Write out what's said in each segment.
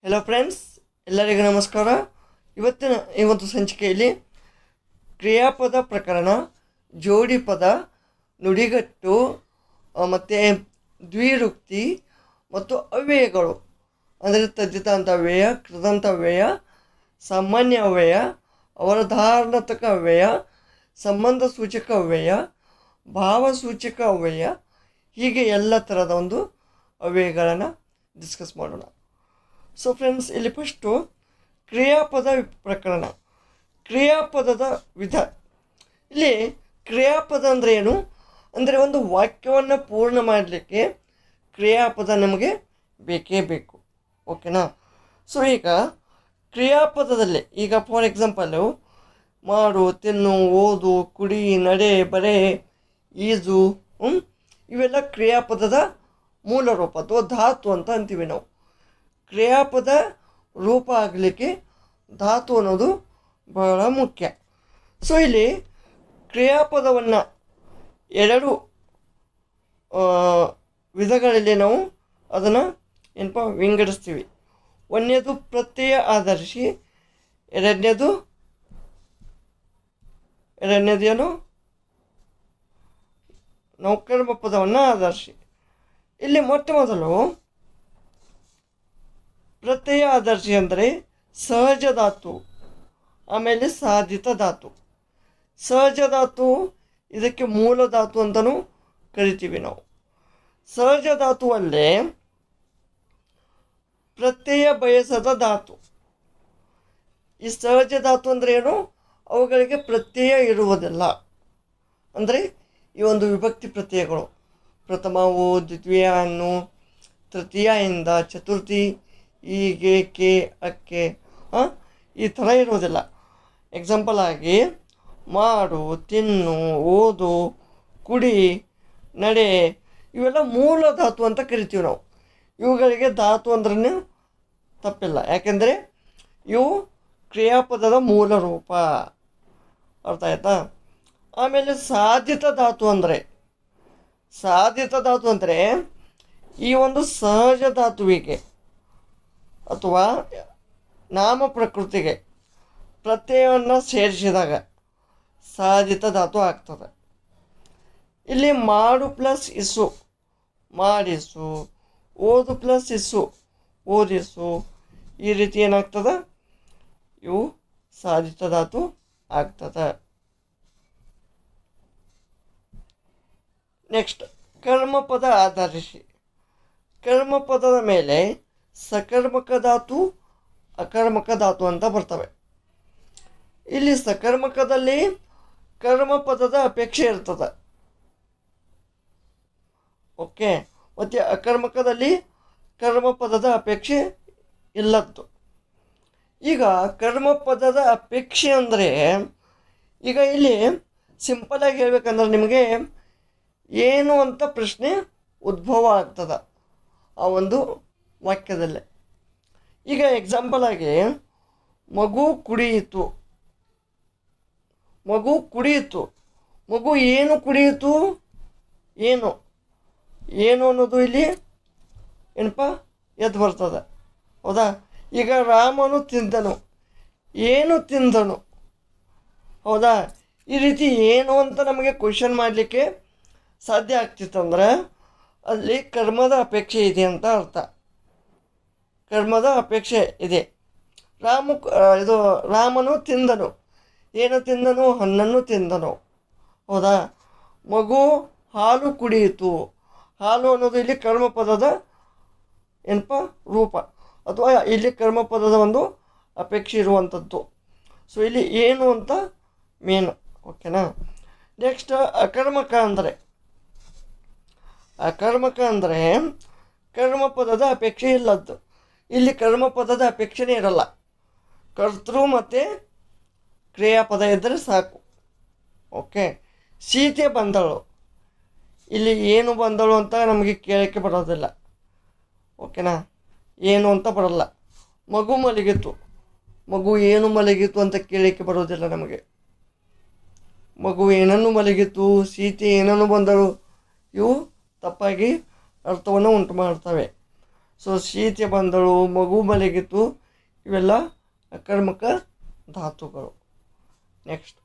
Hello friends ಎಲ್ಲರಿಗೂ ನಮಸ್ಕಾರ ಇವತ್ತಿನ ಈ ಒಂದು ಸಂಚಿಕೆಯಲ್ಲಿ ಕ್ರಿಯಾಪದ ಪ್ರಕರಣ ಜೋಡಿ ಪದ ನುಡಿಗಟ್ಟು ಮತ್ತು ದ್ವಿರುಕ್ತಿ ಮತ್ತು ಅವ್ಯಯಗಳು ಅಂದರೆ ತದ್ದಿತಾಂತ ಅವ್ಯಯ ಕೃದಂತ ಅವ್ಯಯ ಸಾಮಾನ್ಯ ಅವ್ಯಯ ಅವರಧಾರಣಾತ್ಮಕ ಅವ್ಯಯ ಸಂಬಂಧ ಸೂಚಕ ಅವ್ಯಯ ಭಾವಸೂಚಕ ಅವ್ಯಯ ಹೀಗೆ ಎಲ್ಲ ಥರದ ಒಂದು ಅವ್ಯಯಗಳನ್ನು ಡಿಸ್ಕಸ್ ಮಾಡೋಣ ಸೊ ಫ್ರೆಂಡ್ಸ್ ಇಲ್ಲಿ ಫಸ್ಟು ಕ್ರಿಯಾಪದ ಪ್ರಕರಣ ಕ್ರಿಯಾಪದದ ವಿಧ ಇಲ್ಲಿ ಕ್ರಿಯಾಪದ ಅಂದರೆ ಏನು ಅಂದರೆ ಒಂದು ವಾಕ್ಯವನ್ನು ಪೂರ್ಣ ಮಾಡಲಿಕ್ಕೆ ಕ್ರಿಯಾಪದ ನಮಗೆ ಬೇಕೇ ಬೇಕು ಓಕೆನಾ ಸೊ ಈಗ ಕ್ರಿಯಾಪದದಲ್ಲಿ ಈಗ ಫಾರ್ ಎಕ್ಸಾಂಪಲು ಮಾಡು ತಿನ್ನು ಓದು ಕುಡಿ ನಡೆ ಬರೆ ಈಜು ಹ್ಮ್? ಇವೆಲ್ಲ ಕ್ರಿಯಾಪದದ ಮೂಲ ರೂಪ ಅಥವಾ ಧಾತು ಅಂತ ಅಂತೀವಿ ನಾವು ಕ್ರಿಯಾಪದ ರೂಪ ಆಗಲಿಕ್ಕೆ ಧಾತು ಅನ್ನೋದು ಬಹಳ ಮುಖ್ಯ ಸೊ ಇಲ್ಲಿ ಕ್ರಿಯಾಪದವನ್ನು ಎರಡು ಆ, ವಿಧಗಳಲ್ಲಿ ನಾವು ಅದನ್ನು ಏನಪ್ಪ ವಿಂಗಡಿಸ್ತೀವಿ ಒಂದನೇದು ಪ್ರತ್ಯಯ ಆಧರಿಸಿ ಎರಡನೇದು ಎರಡನೇದು ಏನು ನಾವು ಕರ್ಮ ಪದವನ್ನು ಆಧರಿಸಿ ಇಲ್ಲಿ ಮೊಟ್ಟ ಮೊದಲು ಪ್ರತ್ಯಯ ಆಧರಿಸಿ ಅಂದರೆ ಸಹಜ ಧಾತು ಆಮೇಲೆ ಸಾಧಿತ ಧಾತು ಸಹಜ ಧಾತು ಇದಕ್ಕೆ ಮೂಲ ಧಾತು ಅಂತಲೂ ಕರಿತೀವಿ ನಾವು ಸಹಜ ಧಾತುವಲ್ಲೇ ಪ್ರತ್ಯಯ ಬಯಸದ ಧಾತು ಈ ಸಹಜ ಧಾತು ಅಂದರೆ ಏನು ಅವುಗಳಿಗೆ ಪ್ರತ್ಯಯ ಇರುವುದಿಲ್ಲ ಅಂದರೆ ಈ ಒಂದು ವಿಭಕ್ತಿ ಪ್ರತ್ಯಯಗಳು ಪ್ರಥಮವು ದ್ವಿತೀಯ ಅನ್ನು ತೃತೀಯ ಇಂದ ಚತುರ್ಥಿ ಹೀಗೆ ಕೆ ಅಕ್ಕೆ ಆ, ಈ ಥರ ಇರುವುದಿಲ್ಲ ಎಕ್ಸಾಂಪಲ್ ಆಗಿ ಮಾಡು ತಿನ್ನು ಓದು ಕುಡಿ ನಡೆ ಇವೆಲ್ಲ ಮೂಲ ಧಾತು ಅಂತ ಕರಿತೀವಿ ನಾವು ಇವುಗಳಿಗೆ ಧಾತು ಅಂದ್ರೂ ತಪ್ಪಿಲ್ಲ ಯಾಕೆಂದರೆ ಇವು ಕ್ರಿಯಾಪದದ ಮೂಲ ರೂಪ ಅರ್ಥ ಆಯ್ತಾ ಆಮೇಲೆ ಸಾಧಿತ ಧಾತು ಅಂದರೆ ಸಾಧಿತ ಧಾತು ಅಂದರೆ ಈ ಒಂದು ಸಹಜ ಧಾತುವಿಗೆ ಅಥವಾ ನಾಮ ಪ್ರಕೃತಿಗೆ ಪ್ರತ್ಯಯವನ್ನು ಸೇರಿಸಿದಾಗ ಸಾಧಿತ ಧಾತು ಆಗ್ತದೆ ಇಲ್ಲಿ ಮಾಡು ಪ್ಲಸ್ ಇಸು ಮಾಡಿಸು ಓದು ಪ್ಲಸ್ ಇಸು ಓದಿಸು ಈ ರೀತಿ ಏನಾಗ್ತದೆ ಇವು ಸಾಧಿತ ಧಾತು ಆಗ್ತದೆ ನೆಕ್ಸ್ಟ್ ಕರ್ಮಪದ ಆಧರಿಸಿ ಕರ್ಮಪದದ ಮೇಲೆ ಸಕರ್ಮಕ ಧಾತು ಅಕರ್ಮಕ ಧಾತು ಅಂತ ಬರ್ತವೆ ಇಲ್ಲಿ ಸಕರ್ಮಕದಲ್ಲಿ ಕರ್ಮಪದದ ಅಪೇಕ್ಷೆ ಇರ್ತದೆ ಓಕೆ ಮತ್ತು ಅಕರ್ಮಕದಲ್ಲಿ ಕರ್ಮಪದದ ಅಪೇಕ್ಷೆ ಇಲ್ಲದ್ದು ಈಗ ಕರ್ಮಪದದ ಅಪೇಕ್ಷೆ ಅಂದರೆ ಈಗ ಇಲ್ಲಿ ಸಿಂಪಲಾಗಿ ಹೇಳ್ಬೇಕಂದ್ರೆ ನಿಮಗೆ ಏನು ಅಂತ ಪ್ರಶ್ನೆ ಉದ್ಭವ ಆಗ್ತದೆ ಆ ಒಂದು ವಾಕ್ಯದಲ್ಲೇ ಈಗ ಎಕ್ಸಾಂಪಲ್ ಆಗಿ ಮಗು ಕುಡಿಯಿತು ಮಗು ಕುಡಿಯಿತು ಮಗು ಏನು ಕುಡಿಯಿತು ಏನು ಏನು ಅನ್ನೋದು ಇಲ್ಲಿ ಏನಪ್ಪ ಎದ್ದು ಬರ್ತದೆ ಹೌದಾ ಈಗ ರಾಮನು ತಿಂದನು ಏನು ತಿಂದನು ಹೌದಾ ಈ ರೀತಿ ಏನು ಅಂತ ನಮಗೆ ಕ್ವಶನ್ ಮಾಡಲಿಕ್ಕೆ ಸಾಧ್ಯ ಆಗ್ತಿತ್ತಂದ್ರೆ ಅಲ್ಲಿ ಕರ್ಮದ ಅಪೇಕ್ಷೆ ಇದೆ ಅಂತ ಅರ್ಥ ಕರ್ಮದ ಅಪೇಕ್ಷೆ ಇದೆ ರಾಮ ಇದು ರಾಮನು ತಿಂದನು ಏನು ತಿಂದನು ಹಣ್ಣನ್ನು ತಿಂದನು ಹೌದಾ ಮಗು ಹಾಲು ಕುಡಿಯಿತು ಹಾಲು ಅನ್ನೋದು ಇಲ್ಲಿ ಕರ್ಮಪದದ ಏನಪ್ಪ ರೂಪ ಅಥವಾ ಇಲ್ಲಿ ಕರ್ಮಪದದ ಒಂದು ಅಪೇಕ್ಷೆ ಇರುವಂಥದ್ದು ಸೊ ಇಲ್ಲಿ ಏನು ಅಂತ ಮೇನು ಓಕೆನಾ ನೆಕ್ಸ್ಟ್ ಅಕರ್ಮಕ ಅಂದರೆ ಅಕರ್ಮಕ ಅಂದರೆ ಕರ್ಮಪದದ ಅಪೇಕ್ಷೆ ಇಲ್ಲದ್ದು ಇಲ್ಲಿ ಕರ್ಮಪದದ ಅಪೇಕ್ಷೆನೇ ಇರಲ್ಲ ಕರ್ತೃ ಮತ್ತು ಕ್ರಿಯಾಪದ ಇದ್ದರೆ ಸಾಕು ಓಕೆ ಸೀತೆ ಬಂದಳು ಇಲ್ಲಿ ಏನು ಬಂದಳು ಅಂತ ನಮಗೆ ಕೇಳೋಕ್ಕೆ ಬರೋದಿಲ್ಲ ಓಕೆನಾ ಏನು ಅಂತ ಬರಲ್ಲ ಮಗು ಮಲಗಿತು ಮಗು ಏನು ಮಲಗಿತು ಅಂತ ಕೇಳೋಕ್ಕೆ ಬರೋದಿಲ್ಲ ನಮಗೆ ಮಗು ಏನನ್ನು ಮಲಗಿತು ಸೀತೆ ಏನನ್ನು ಬಂದಳು ಇವು ತಪ್ಪಾಗಿ ಅರ್ಥವನ್ನು ಉಂಟು ಮಾಡ್ತವೆ ಸೊ ಶೀತೆ ಬಂದಳು ಮಗು ಮಲಗಿತು ಇವೆಲ್ಲ ಅಕರ್ಮಕ ಧಾತುಗಳು ನೆಕ್ಸ್ಟ್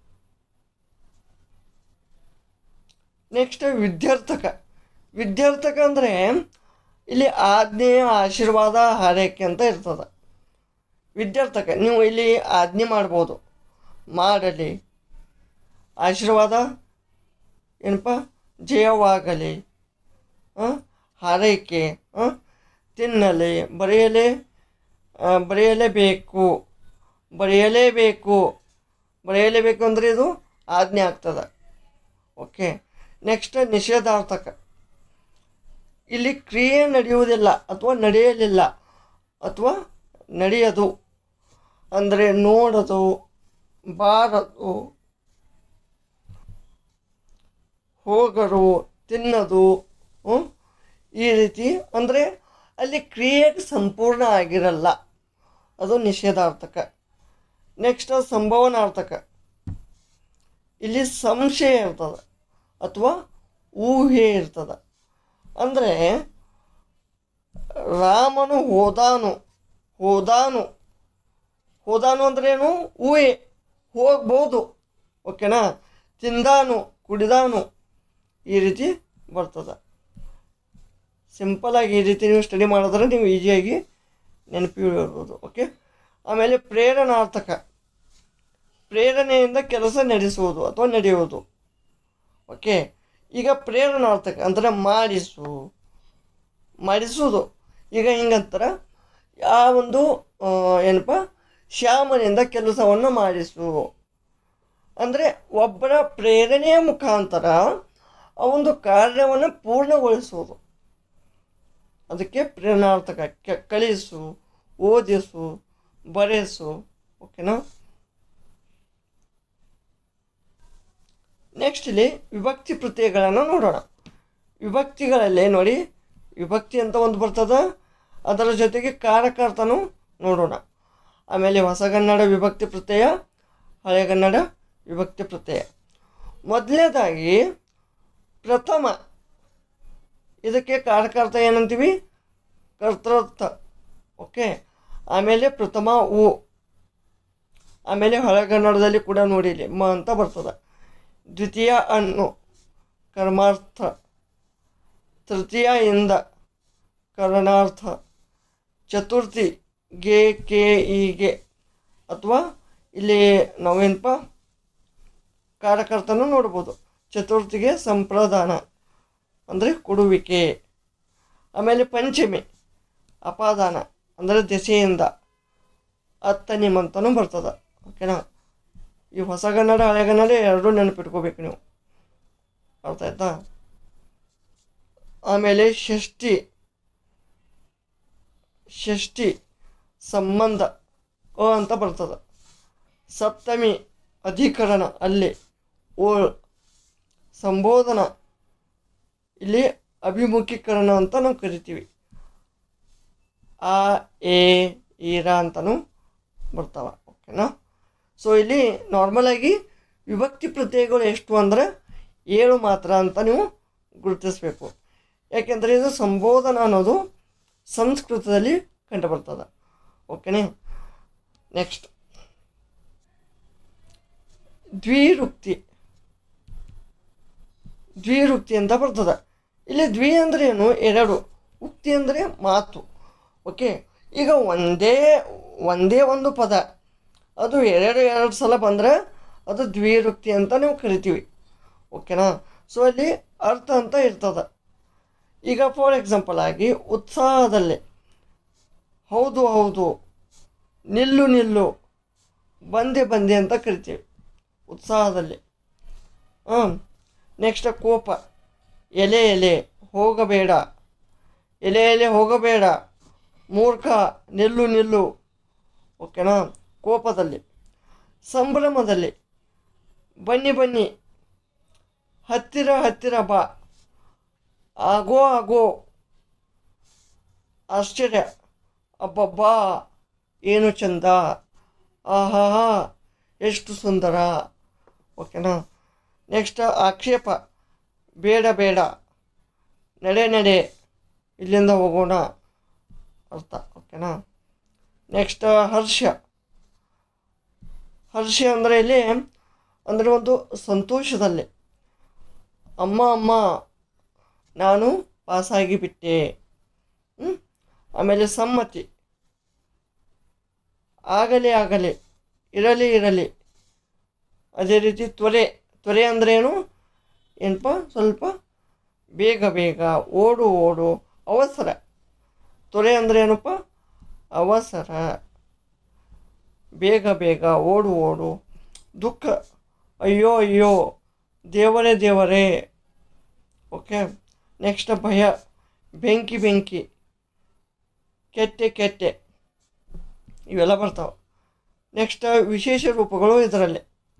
ನೆಕ್ಸ್ಟ್ ವಿದ್ಯಾರ್ಥಕ ವಿದ್ಯಾರ್ಥಕ ಅಂದರೆ ಇಲ್ಲಿ ಆಜ್ಞೆಯ ಆಶೀರ್ವಾದ ಹಾರೈಕೆ ಅಂತ ಇರ್ತದೆ ವಿದ್ಯಾರ್ಥಕ ನೀವು ಇಲ್ಲಿ ಆಜ್ಞೆ ಮಾಡ್ಬೋದು ಮಾಡಲಿ ಆಶೀರ್ವಾದ ಏನಪ್ಪ ಜಯವಾಗಲಿ ಆ, ಹಾರೈಕೆ ಆ, ತಿನ್ನಲಿ ಬರೆಯಲೇ ಆ, ಬರೆಯಲೇಬೇಕು ಬರೆಯಲೇಬೇಕು ಬರೆಯಲೇಬೇಕು ಅಂದರೆ ಇದು ಆಜ್ಞೆ ಆಗ್ತದೆ ಓಕೆ ನೆಕ್ಸ್ಟ್ ನಿಷೇಧಾರ್ಥಕ ಇಲ್ಲಿ ಕ್ರಿಯೆ ನಡೆಯುವುದಿಲ್ಲ ಅಥವಾ ನಡೆಯಲಿಲ್ಲ ಅಥವಾ ನಡೆಯದು ಅಂದರೆ ನೋಡೋದು ಬಾರದು ಹೋಗರು ತಿನ್ನೋದು ಹ್ಮ್? ಈ ರೀತಿ ಅಂದರೆ ಅಲ್ಲಿ ಕ್ರಿಯೆ ಸಂಪೂರ್ಣ ಆಗಿರಲ್ಲ ಅದು ನಿಷೇಧಾರ್ಥಕ ನೆಕ್ಸ್ಟ್ ಸಂಭವನಾರ್ಥಕ ಇಲ್ಲಿ ಸಂಶಯ ಇರ್ತದೆ ಅಥವಾ ಊಹೆ ಇರ್ತದೆ ಅಂದರೆ ರಾಮನು ಹೋದಾನು ಹೋದಾನು ಹೋದಾನು ಅಂದ್ರೇನು ಊಹೆ ಹೋಗ್ಬೋದು ಓಕೆನಾ ತಿಂದಾನು ಕುಡಿದಾನು ಈ ರೀತಿ ಬರ್ತದೆ ಸಿಂಪಲಾಗಿ ಈ ರೀತಿ ನೀವು ಸ್ಟಡಿ ಮಾಡಿದ್ರೆ ನೀವು ಈಸಿಯಾಗಿ ನೆನಪಿಡ್ಬೋದು ಓಕೆ ಆಮೇಲೆ ಪ್ರೇರಣಾರ್ಥಕ ಪ್ರೇರಣೆಯಿಂದ ಕೆಲಸ ನಡೆಸುವುದು ಅಥವಾ ನಡೆಯುವುದು ಓಕೆ ಈಗ ಪ್ರೇರಣಾರ್ಥಕ ಅಂದರೆ ಮಾಡಿಸು ಮಾಡಿಸುವುದು ಈಗ ಹಿಂಗಂತಾರೆ ಆ ಒಂದು ಆ, ಏನಪ್ಪ ಶ್ಯಾಮನಿಂದ ಕೆಲಸವನ್ನು ಮಾಡಿಸು ಅಂದರೆ ಒಬ್ಬರ ಪ್ರೇರಣೆಯ ಮುಖಾಂತರ ಆ ಒಂದು ಕಾರ್ಯವನ್ನು ಪೂರ್ಣಗೊಳಿಸುವುದು ಅದಕ್ಕೆ ಪ್ರೇರಣಾರ್ಥಕ ಕೆ ಕಳಿಸು ಓದಿಸು ಬರೆಸು ಓಕೆನಾ ನೆಕ್ಸ್ಟ್ ಇಲ್ಲಿ ವಿಭಕ್ತಿ ಪ್ರತ್ಯಯಗಳನ್ನು ನೋಡೋಣ ವಿಭಕ್ತಿಗಳಲ್ಲಿ ನೋಡಿ ವಿಭಕ್ತಿ ಅಂತ ಒಂದು ಬರ್ತದ ಅದರ ಜೊತೆಗೆ ಕಾರಕಾರ್ಥನೂ ನೋಡೋಣ ಆಮೇಲೆ ಹೊಸಗನ್ನಡ ವಿಭಕ್ತಿ ಪ್ರತ್ಯಯ ಹಳೆಗನ್ನಡ ವಿಭಕ್ತಿ ಪ್ರತ್ಯಯ ಮೊದಲನೇದಾಗಿ ಪ್ರಥಮ ಇದಕ್ಕೆ ಕಾರಕಾರ್ಥ ಏನಂತೀವಿ ಕರ್ತೃರ್ಥ ಓಕೆ ಆಮೇಲೆ ಪ್ರಥಮ ಉ ಆಮೇಲೆ ಹಳೆಗನ್ನಡದಲ್ಲಿ ಕೂಡ ನೋಡಿಲಿ ಮ ಅಂತ ಬರ್ತದೆ ದ್ವಿತೀಯ ಅನ್ನು ಕರ್ಮಾರ್ಥ ತೃತೀಯ ಇಂದ ಕರಣಾರ್ಥ ಚತುರ್ಥಿ ಗೆ ಕೆ ಇಗೆ ಅಥವಾ ಇಲ್ಲಿ ನಾವೇನಪ್ಪ ಕಾರಕರ್ತನೂ ನೋಡ್ಬೋದು ಚತುರ್ಥಿಗೆ ಸಂಪ್ರದಾನ ಅಂದರೆ ಕೊಡುವಿಕೆ ಆಮೇಲೆ ಪಂಚಮಿ ಅಪಾದಾನ ಅಂದರೆ ದೆಸೆಯಿಂದ ಹತ್ತನಿಮಂತನೂ ಬರ್ತದೆ ಓಕೆನಾ ಈ ಹೊಸಗನ್ನಡ ಹಳೆಗನ್ನಡ ಎರಡೂ ನೆನಪಿಟ್ಕೋಬೇಕು ನೀವು ಅರ್ಥ ಆಯ್ತಾ ಆಮೇಲೆ ಷಷ್ಠಿ ಷಷ್ಠಿ ಸಂಬಂಧ ಅ ಅಂತ ಬರ್ತದೆ ಸಪ್ತಮಿ ಅಧಿಕರಣ ಅಲ್ಲಿ ಓ ಸಂಬೋಧನ ಇಲ್ಲಿ ಅಭಿಮುಖೀಕರಣ ಅಂತ ನಾವು ಕರಿತೀವಿ ಆ ಎ ಈರ ಅಂತಲೂ ಬರ್ತಾವ ಓಕೆನಾ ಸೊ ಇಲ್ಲಿ ನಾರ್ಮಲಾಗಿ ವಿಭಕ್ತಿ ಪ್ರತ್ಯಯಗಳು ಎಷ್ಟು ಅಂದರೆ ಏಳು ಮಾತ್ರ ಅಂತ ನೀವು ಗುರುತಿಸಬೇಕು ಯಾಕೆಂದರೆ ಇದು ಸಂಬೋಧನ ಅನ್ನೋದು ಸಂಸ್ಕೃತದಲ್ಲಿ ಕಂಡುಬರ್ತದೆ ಓಕೆನೇ ನೆಕ್ಸ್ಟ್ ದ್ವಿರುಕ್ತಿ ದ್ವಿರುಕ್ತಿ ಅಂತ ಬರ್ತದೆ ಇಲ್ಲಿ ದ್ವಿ ಅಂದರೆ ಏನು ಎರಡು ಉಕ್ತಿ ಅಂದರೆ ಮಾತು ಓಕೆ ಈಗ ಒಂದೇ ಒಂದೇ ಒಂದು ಪದ ಅದು ಎರಡು ಎರಡು ಸಲ ಬಂದರೆ ಅದು ದ್ವಿರುಕ್ತಿ ಅಂತ ನಾವು ಕರಿತೀವಿ ಓಕೆನಾ ಸೊ ಅಲ್ಲಿ ಅರ್ಥ ಅಂತ ಇರ್ತದೆ ಈಗ ಫಾರ್ ಎಕ್ಸಾಂಪಲ್ ಆಗಿ ಉತ್ಸಾಹದಲ್ಲಿ ಹೌದು ಹೌದು ನಿಲ್ಲು ನಿಲ್ಲು ಬಂದೆ ಬಂದೆ ಅಂತ ಕರಿತೀವಿ ಉತ್ಸಾಹದಲ್ಲಿ ಹಾಂ ನೆಕ್ಸ್ಟ್ ಕೋಪ ಎಲೆ ಎಲೆ ಹೋಗಬೇಡ ಎಲೆ ಎಲೆ ಹೋಗಬೇಡ ಮೂರ್ಖ ನಿಲ್ಲು ನಿಲ್ಲು ಓಕೆನಾ ಕೋಪದಲ್ಲಿ ಸಂಭ್ರಮದಲ್ಲಿ ಬನ್ನಿ ಬನ್ನಿ ಹತ್ತಿರ ಹತ್ತಿರ ಬಾ ಆಗೋ ಆಗೋ ಆಶ್ಚರ್ಯ ಅಬ್ಬಬ್ಬಾ ಏನು ಚಂದ ಆಹಾ ಎಷ್ಟು ಸುಂದರ ಓಕೆನಾ ನೆಕ್ಸ್ಟ್ ಆಕ್ಷೇಪ ಬೇಡ ಬೇಡ ನಡೆ ನಡೆ ಇಲ್ಲಿಂದ ಹೋಗೋಣ ಅರ್ಥ ಓಕೆನಾ ನೆಕ್ಸ್ಟ್ ಹರ್ಷ ಹರ್ಷ ಅಂದರೆ ಇಲ್ಲಿ ಅಂದರೆ ಒಂದು ಸಂತೋಷದಲ್ಲಿ ಅಮ್ಮ ಅಮ್ಮ ನಾನು ಪಾಸಾಗಿ ಬಿಟ್ಟೆ ಹ್ಮ್? ಆಮೇಲೆ ಸಮ್ಮತಿ ಆಗಲಿ ಆಗಲಿ ಇರಲಿ ಇರಲಿ ಅದೇ ರೀತಿ ತ್ವರೆ ತ್ವರೆ ಅಂದ್ರೇನು ಏನಪ್ಪ ಸ್ವಲ್ಪ ಬೇಗ ಬೇಗ ಓಡು ಓಡು ಅವಸರ ತ್ವರೆ ಅಂದ್ರೆ ಏನಪ್ಪ ಅವಸರ ಬೇಗ ಬೇಗ ಓಡು ಓಡು ದುಃಖ ಅಯ್ಯೋ ಅಯ್ಯೋ ದೇವರೇ ದೇವರೇ ಓಕೆ ನೆಕ್ಸ್ಟ್ ಭಯ ಬೆಂಕಿ ಬೆಂಕಿ ಕೆಟ್ಟೆ ಕೆಟ್ಟೆ ಇವೆಲ್ಲ ಬರ್ತಾವೆ ನೆಕ್ಸ್ಟ್ ವಿಶೇಷ ರೂಪಗಳು ಇದರಲ್ಲಿ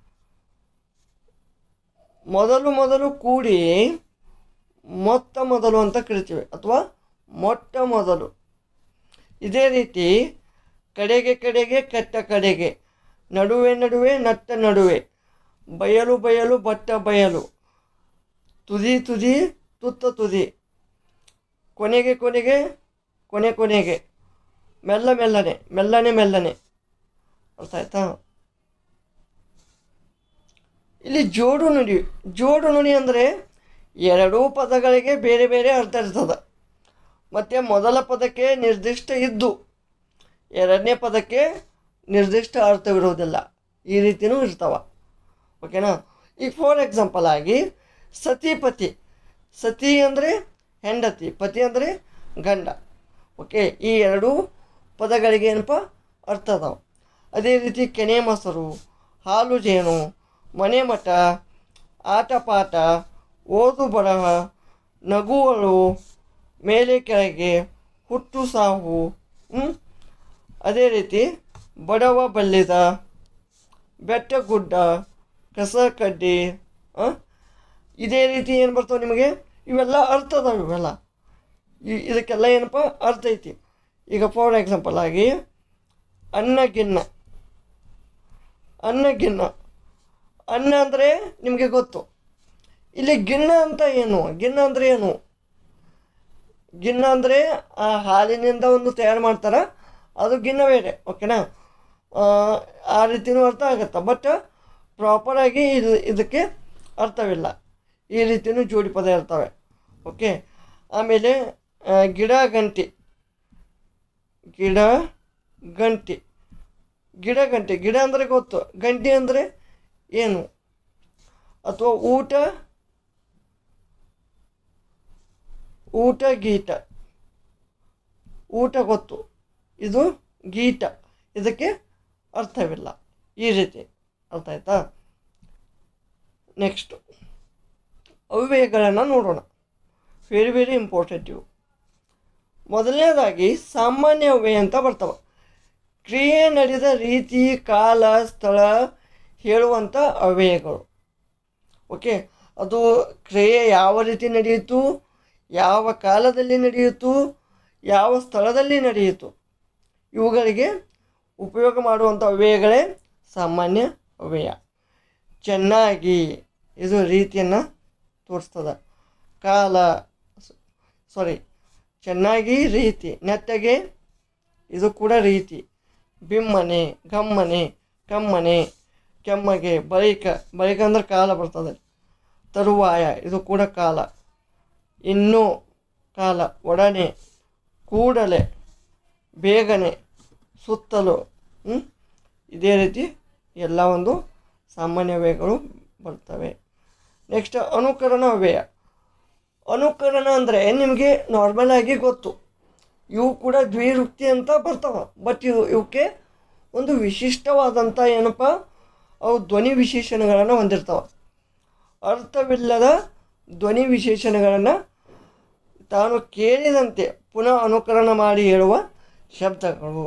ಮೊದಲು ಮೊದಲು ಕೂಡಿ ಮೊತ್ತ ಮೊದಲು ಅಂತ ಕರಿತೀವಿ ಅಥವಾ ಮೊಟ್ಟ ಮೊದಲು ಇದೇ ರೀತಿ ಕಡೆಗೆ ಕಡೆಗೆ ಕಟ್ಟ ಕಡೆಗೆ ನಡುವೆ ನಡುವೆ ನಟ್ಟ ನಡುವೆ ಬಯಲು ಬಯಲು ಬಟ್ಟ ಬಯಲು ತುದಿ ತುದಿ ತುತ್ತ ತುದಿ ಕೊನೆಗೆ ಕೊನೆಗೆ ಕೊನೆ ಕೊನೆಗೆ ಮೆಲ್ಲ ಮೆಲ್ಲನೆ ಮೆಲ್ಲನೆ ಮೆಲ್ಲನೆ ಅರ್ಥ ಆಯ್ತಾ ಇಲ್ಲಿ ಜೋಡು ನುಡಿ ಜೋಡು ನುಡಿ ಅಂದರೆ ಎರಡೂ ಪದಗಳಿಗೆ ಬೇರೆ ಬೇರೆ ಅರ್ಥ ಇರ್ತದೆ ಮತ್ತು ಮೊದಲ ಪದಕ್ಕೆ ನಿರ್ದಿಷ್ಟ ಇದ್ದು ಎರಡನೇ ಪದಕ್ಕೆ ನಿರ್ದಿಷ್ಟ ಅರ್ಥವಿರುವುದಿಲ್ಲ ಈ ರೀತಿಯೂ ಇರ್ತಾವ ಓಕೆನಾ ಈಗ ಫಾರ್ ಎಕ್ಸಾಂಪಲ್ ಆಗಿ ಸತಿಪತಿ ಸತಿ ಅಂದರೆ ಹೆಂಡತಿ ಪತಿ ಅಂದರೆ ಗಂಡ ಓಕೆ ಈ ಎರಡೂ ಪದಗಳಿಗೆ ಏನಪ್ಪ ಅರ್ಥ ಅದಾವೆ ಅದೇ ರೀತಿ ಕೆನೆ ಮೊಸರು ಹಾಲು ಜೇನು ಮನೆ ಮಠ ಆಟ ಪಾಠ ಓದು ಬರಹ ನಗುವಳು ಮೇಲೆ ಕೆಳಗೆ ಹುಟ್ಟು ಸಾವು ಹ್ಮ್? ಅದೇ ರೀತಿ ಬಡವ ಬಲ್ಲಿದ ಬೆಟ್ಟ ಗುಡ್ಡ ಕಸ ಕಡ್ಡಿ ಆ? ಇದೇ ರೀತಿ ಏನು ಬರ್ತಾವೆ ನಿಮಗೆ ಇವೆಲ್ಲ ಅರ್ಥ ಅದಾವೆ ಇವೆಲ್ಲ ಈ ಇದಕ್ಕೆಲ್ಲ ಏನಪ್ಪ ಅರ್ಥ ಐತಿ ಈಗ ಫಾರ್ ಎಕ್ಸಾಂಪಲ್ ಆಗಿ ಅನ್ನ ಗಿನ್ನ ಅನ್ನ ಗಿನ್ನ ಅನ್ನ ಅಂದರೆ ನಿಮಗೆ ಗೊತ್ತು ಇಲ್ಲಿ ಗಿನ್ನ ಅಂತ ಏನು ಗಿನ್ನ ಅಂದರೆ ಏನು ಗಿನ್ನ ಅಂದರೆ ಆ ಹಾಲಿನಿಂದ ಒಂದು ತಯಾರು ಮಾಡ್ತಾರೆ ಅದು ಗಿನ್ನ ಬೇರೆ ಓಕೆನಾ ಆ, ಆ ರೀತಿನೂ ಅರ್ಥ ಆಗುತ್ತೆ ಬಟ್ ಪ್ರಾಪರಾಗಿ ಇದು ಇದಕ್ಕೆ ಅರ್ಥವಿಲ್ಲ ಈ ರೀತಿಯೂ ಜೋಡಿ ಪದ ಇರ್ತವೆ ಓಕೆ ಆಮೇಲೆ ಆ, ಗಿಡ ಗಂಟಿ ಗಿಡ ಗಂಟಿ ಗಿಡ ಗಂಟೆ ಗಿಡ ಅಂದರೆ ಗೊತ್ತು ಗಂಟಿ ಅಂದರೆ ಏನು ಅಥವಾ ಊಟ ಊಟ ಗೀಟ ಊಟ ಗೊತ್ತು ಇದು ಗೀಟ ಇದಕ್ಕೆ ಅರ್ಥವಿಲ್ಲ ಈ ರೀತಿ ಅರ್ಥ ಆಯ್ತಾ ನೆಕ್ಸ್ಟ್ ಅವ್ಯಯಗಳನ್ನು ನೋಡೋಣ ವೆರಿ ವೆರಿ ಇಂಪಾರ್ಟೆಂಟ್ ಇವು ಮೊದಲನೇದಾಗಿ ಸಾಮಾನ್ಯ ಅವ್ಯಯ ಅಂತ ಬರ್ತವೆ ಕ್ರಿಯೆ ನಡೆದ ರೀತಿ ಕಾಲ ಸ್ಥಳ ಹೇಳುವಂಥ ಅವ್ಯಯಗಳು ಓಕೆ ಅದು ಕ್ರಿಯೆ ಯಾವ ರೀತಿ ನಡೆಯಿತು ಯಾವ ಕಾಲದಲ್ಲಿ ನಡೆಯಿತು ಯಾವ ಸ್ಥಳದಲ್ಲಿ ನಡೆಯಿತು ಇವುಗಳಿಗೆ ಉಪಯೋಗ ಮಾಡುವಂಥ ಅವ್ಯಯಗಳೇ ಸಾಮಾನ್ಯ ಅವ್ಯಯ ಚೆನ್ನಾಗಿ ಇದು ರೀತಿಯನ್ನು ತೋರಿಸ್ತದೆ ಕಾಲ ಸಾರಿ ಚೆನ್ನಾಗಿ ರೀತಿ ನೆಟ್ಟಗೆ ಇದು ಕೂಡ ರೀತಿ ಬಿಮ್ಮನೆ ಗಮ್ಮನೆ ಕಮ್ಮನೆ ಕೆಮ್ಮಗೆ ಬಳಿಕ ಬಳಿಕ ಅಂದ್ರೆ ಕಾಲ ಬರ್ತದೆ ತರುವಾಯ ಇದು ಕೂಡ ಕಾಲ ಇನ್ನೂ ಕಾಲ ಒಡನೆ ಕೂಡಲೇ ಬೇಗನೆ ಸುತ್ತಲೂ ಹ್ಮ್? ಇದೇ ರೀತಿ ಎಲ್ಲ ಒಂದು ಸಾಮಾನ್ಯ ವ್ಯಯಗಳು ಬರ್ತವೆ ನೆಕ್ಸ್ಟ್ ಅನುಕರಣ ವ್ಯಯ ಅನುಕರಣ ಅಂದರೆ ನಿಮಗೆ ನಾರ್ಮಲ್ ಆಗಿ ಗೊತ್ತು ಇವು ಕೂಡ ದ್ವಿರುಕ್ತಿ ಅಂತ ಬರ್ತಾವೆ ಬಟ್ ಇವು ಇವಕ್ಕೆ ಒಂದು ವಿಶಿಷ್ಟವಾದಂಥ ಏನಪ್ಪ ಅವು ಧ್ವನಿ ವಿಶೇಷಣಗಳನ್ನು ಹೊಂದಿರ್ತಾವೆ ಅರ್ಥವಿಲ್ಲದ ಧ್ವನಿ ವಿಶೇಷಣಗಳನ್ನು ತಾನು ಕೇಳಿದಂತೆ ಪುನಃ ಅನುಕರಣ ಮಾಡಿ ಹೇಳುವ ಶಬ್ದಗಳು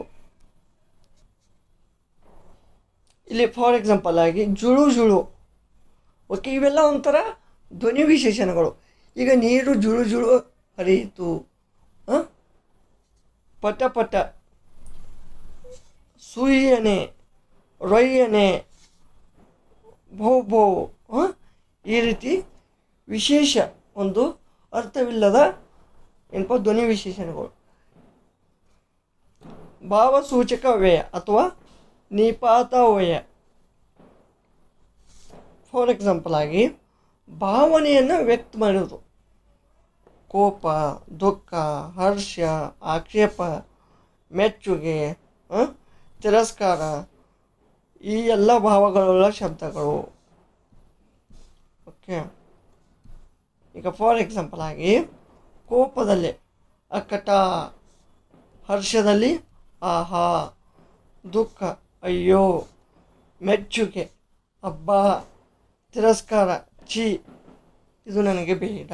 ಇಲ್ಲಿ ಫಾರ್ ಎಕ್ಸಾಂಪಲ್ ಆಗಿ ಜುಳು ಜುಳು ಓಕೆ ಇವೆಲ್ಲ ಒಂಥರ ಧ್ವನಿ ವಿಶೇಷಣಗಳು ಈಗ ನೀರು ಜುಳು ಜುಳು ಹರಿಯಿತು ಆ? ಪಟ ಪಟ ಸುಯ್ಯನೆ ರೊಯ್ಯನೆ ಭೋ ಭೋ ಆ? ಈ ರೀತಿ ವಿಶೇಷ ಒಂದು ಅರ್ಥವಿಲ್ಲದ ಏನಪ್ಪ ಧ್ವನಿ ವಿಶೇಷಣಗಳು ಭಾವಸೂಚಕ ಅವ್ಯಯ ಅಥವಾ ನಿಪಾತ ಅವ್ಯಯ ಫಾರ್ ಎಕ್ಸಾಂಪಲ್ ಆಗಿ ಭಾವನೆಯನ್ನು ವ್ಯಕ್ತ ಮಾಡೋದು ಕೋಪ ದುಃಖ ಹರ್ಷ ಆಕ್ಷೇಪ ಮೆಚ್ಚುಗೆ ಆ, ತಿರಸ್ಕಾರ ಈ ಎಲ್ಲ ಭಾವಗಳುಳ್ಳ ಶಬ್ದಗಳು ಓಕೆ ಈಗ ಫಾರ್ ಎಕ್ಸಾಂಪಲ್ ಆಗಿ ಕೋಪದಲ್ಲಿ ಅಕ್ಕಟ ಹರ್ಷದಲ್ಲಿ ಆಹಾ ದುಃಖ ಅಯ್ಯೋ ಮೆಚ್ಚುಗೆ ಹಬ್ಬ ತಿರಸ್ಕಾರ ಛೀ ಇದು ನನಗೆ ಬೇಡ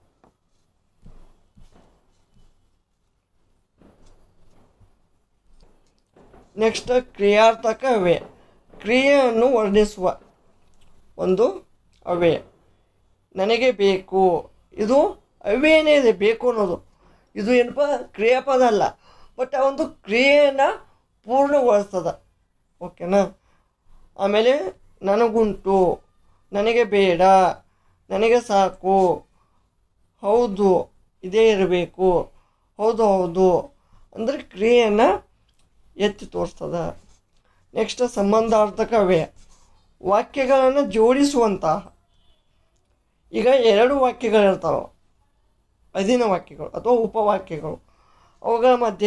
ನೆಕ್ಸ್ಟ್ ಕ್ರಿಯಾರ್ಥಕ ಅವ್ಯಯ ಕ್ರಿಯೆಯನ್ನು ವರ್ಣಿಸುವ ಒಂದು ಅವ್ಯಯ ನನಗೆ ಬೇಕು ಇದು ಅವ್ಯಯನೇ ಇದೆ ಬೇಕು ಅನ್ನೋದು ಇದು ಏನಪ್ಪ ಕ್ರಿಯಾಪದ ಅಲ್ಲ ಬಟ್ ಆ ಒಂದು ಕ್ರಿಯೆಯನ್ನು ಪೂರ್ಣಗೊಳಿಸ್ತದ ಓಕೆನಾ ಆಮೇಲೆ ನನಗುಂಟು ನನಗೆ ಬೇಡ ನನಗೆ ಸಾಕು ಹೌದು ಇದೇ ಇರಬೇಕು ಹೌದು ಹೌದು ಅಂದರೆ ಕ್ರಿಯೆಯನ್ನು ಎತ್ತಿ ತೋರಿಸ್ತದ ನೆಕ್ಸ್ಟ್ ಸಂಬಂಧಾರ್ಥಕ ಅವ್ಯಯ ವಾಕ್ಯಗಳನ್ನು ಜೋಡಿಸುವಂತಹ ಈಗ ಎರಡು ವಾಕ್ಯಗಳಿರ್ತಾವೆ ಅಧೀನ ವಾಕ್ಯಗಳು ಅಥವಾ ಉಪವಾಕ್ಯಗಳು ಅವುಗಳ ಮಧ್ಯೆ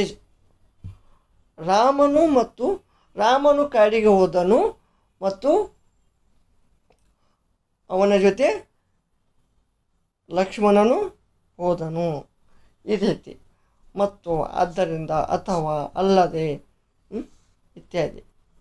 ರಾಮನು ಮತ್ತು ರಾಮನು ಕಾಡಿಗೆ ಹೋದನು ಮತ್ತು ಅವನ ಜೊತೆ ಲಕ್ಷ್ಮಣನು ಹೋದನು ಈ ರೀತಿ ಮತ್ತು ಆದ್ದರಿಂದ ಅಥವಾ ಅಲ್ಲದೆ ಹ್ಮ್? ಇತ್ಯಾದಿ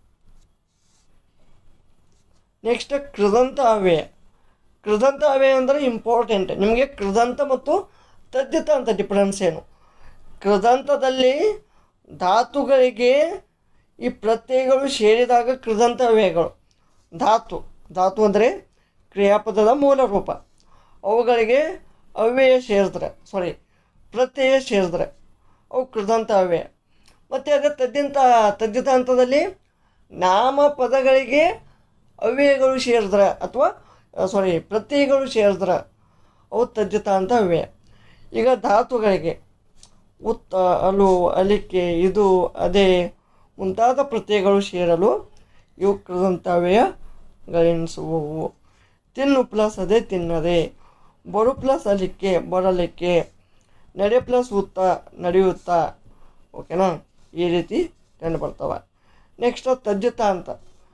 ನೆಕ್ಸ್ಟ್ ಕೃದಂತ ಅವ್ಯಯ ಕೃದಂತ ಅವ್ಯಯ ಅಂದರೆ ಇಂಪಾರ್ಟೆಂಟ್ ನಿಮಗೆ ಕೃದಂತ ಮತ್ತು ತದ್ದಿತ ಅಂತ ಡಿಫರೆನ್ಸ್ ಏನು ಕೃದಂತದಲ್ಲಿ ಧಾತುಗಳಿಗೆ ಈ ಪ್ರತ್ಯಯಗಳು ಸೇರಿದಾಗ ಕೃದಂತ ಅವ್ಯಯಗಳು ಧಾತು ಧಾತು ಅಂದರೆ ಕ್ರಿಯಾಪದದ ಮೂಲ ರೂಪ ಅವುಗಳಿಗೆ ಅವ್ಯಯ ಸೇರಿದ್ರೆ ಸಾರಿ ಪ್ರತ್ಯಯ ಸೇರಿದ್ರೆ ಅವು ಕೃದಂತ ಅವ್ಯಯ ಮತ್ತು ಅದೇ ತದ್ದಿಂತ ತದ್ದಿತ ಹಂತದಲ್ಲಿ ನಾಮಪದಗಳಿಗೆ ಅವ್ಯಯಗಳು ಸೇರಿದ್ರೆ ಅಥವಾ ಸಾರಿ ಪ್ರತ್ಯಯಗಳು ಸೇರಿದ್ರೆ ಅವು ತದ್ದಿತ ಅಂತ ಅವ್ಯಯ ಈಗ ಧಾತುಗಳಿಗೆ ಉತ್ತ ಅಲು ಅಲಿಕೆ ಇದು ಅದೇ ಮುಂತಾದ ಪ್ರತ್ಯಯಗಳು ಸೇರಲು ಇವು ಕೃದಂತವ್ಯಯಗಳೆನಿಸುವವು ತಿನ್ನು ಪ್ಲಸ್ ಅದೇ ತಿನ್ನದೆ ಬರು ಪ್ಲಸ್ ಅಲಿಕೆ ಬರಲಿಕ್ಕೆ ನಡೆ ಪ್ಲಸ್ ಉತ್ತ ನಡೆಯುತ್ತಾ ಓಕೆನಾ ಈ ರೀತಿ ಕಂಡು ಬರ್ತವೆ ನೆಕ್ಸ್ಟ್ ತದ್ದಿತ ಅಂತ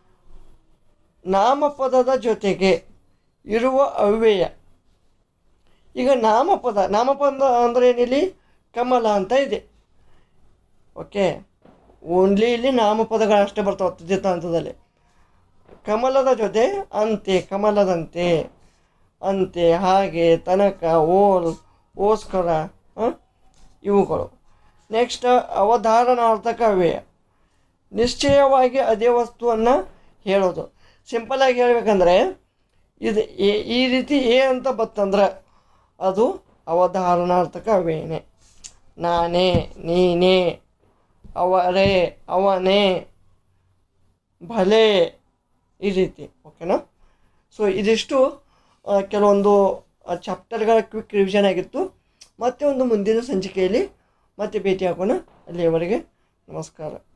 ನಾಮಪದದ ಜೊತೆಗೆ ಇರುವ ಅವ್ಯಯ ಈಗ ನಾಮಪದ ನಾಮಪದ ಅಂದರೆ ಏನಿಲ್ಲಿ ಕಮಲ ಅಂತ ಇದೆ ಓಕೆ ಓನ್ಲಿ ಇಲ್ಲಿ ನಾಮಪದಗಳಷ್ಟೇ ಬರ್ತಾವೆ ತದ್ದಿತ ಹಂತದಲ್ಲಿ ಕಮಲದ ಜೊತೆ ಅಂತೆ ಕಮಲದಂತೆ ಅಂತೆ ಹಾಗೆ ತನಕ ಓಲ್ ಓಸ್ಕರ ಆ, ಇವುಗಳು ನೆಕ್ಸ್ಟ್ ಅವಧಾರಣಾರ್ಥಕ ಅವ್ಯಯ ನಿಶ್ಚಯವಾಗಿ ಅದೇ ವಸ್ತುವನ್ನು ಹೇಳೋದು ಸಿಂಪಲಾಗಿ ಹೇಳ್ಬೇಕಂದ್ರೆ ಇದು ಎ- ಈ ರೀತಿ ಎ ಅಂತ ಬತ್ತಂದ್ರೆ ಅದು ಅವಧಾರಣಾರ್ಥಕ ಅವ್ಯಯನೇ ನಾನೇ ನೀನೇ ಅವರೇ ಅವನೇ ಭಲೆ ಈ ರೀತಿ ಓಕೆನಾ ಸೊ ಇದಿಷ್ಟು ಆ, ಕೆಲವೊಂದು ಚಾಪ್ಟರ್ಗಳ ಕ್ವಿಕ್ ರಿವಿಷನ್ ಆಗಿತ್ತು ಮತ್ತೆ ಒಂದು ಮುಂದಿನ ಸಂಚಿಕೆಯಲ್ಲಿ ಮತ್ತೆ ಭೇಟಿ ಆಗೋಣ ಅಲ್ಲಿಯವರೆಗೆ ನಮಸ್ಕಾರ